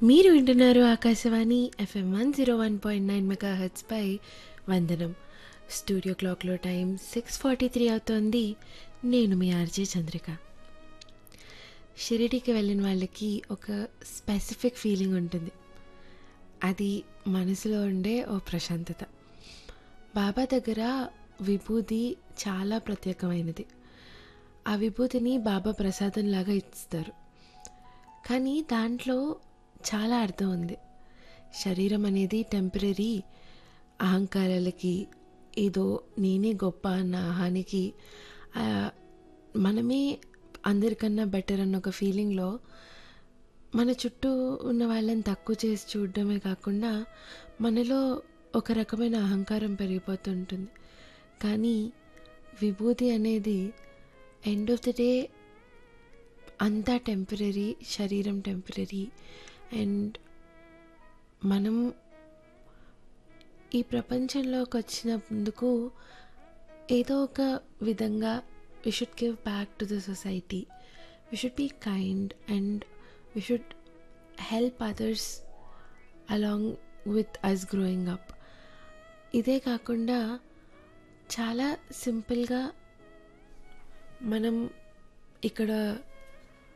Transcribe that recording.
మీరు వింటున్నారు Akashvani FM one zero one point nine mega హెచ్పై వందనం స్టూడియో క్లాక్లో టైం సిక్స్ ఫార్టీ త్రీ అవుతోంది నేను మీ ఆర్జే చంద్రిక షిరిడీకి వెళ్ళిన వాళ్ళకి ఒక స్పెసిఫిక్ ఫీలింగ్ ఉంటుంది అది మనసులో ఉండే ఓ ప్రశాంతత బాబా దగ్గర విభూది చాలా ప్రత్యేకమైనది ఆ విభూతిని బాబా ప్రసాదంలాగా ఇస్తారు కానీ దాంట్లో చాలా అర్థం ఉంది శరీరం అనేది టెంపరీ అహంకారాలకి ఏదో నేనే గొప్ప అన్న అహానికి ఆ, మనమే అందరికన్నా బెటర్ అన్న ఒక ఫీలింగ్లో మన చుట్టూ ఉన్న వాళ్ళని తక్కువ చేసి చూడడమే కాకుండా మనలో ఒక రకమైన అహంకారం పెరిగిపోతుంటుంది కానీ విభూతి అనేది ఎండ్ ఆఫ్ ద డే అంతా టెంపరీ శరీరం టెంపరీ అండ్ మనం ఈ ప్రపంచంలోకి వచ్చినందుకు ఏదో ఒక విధంగా we should give back to the society we should be kind and we should help others along with us growing up ఇదే కాకుండా చాలా సింపుల్గా మనం ఇక్కడ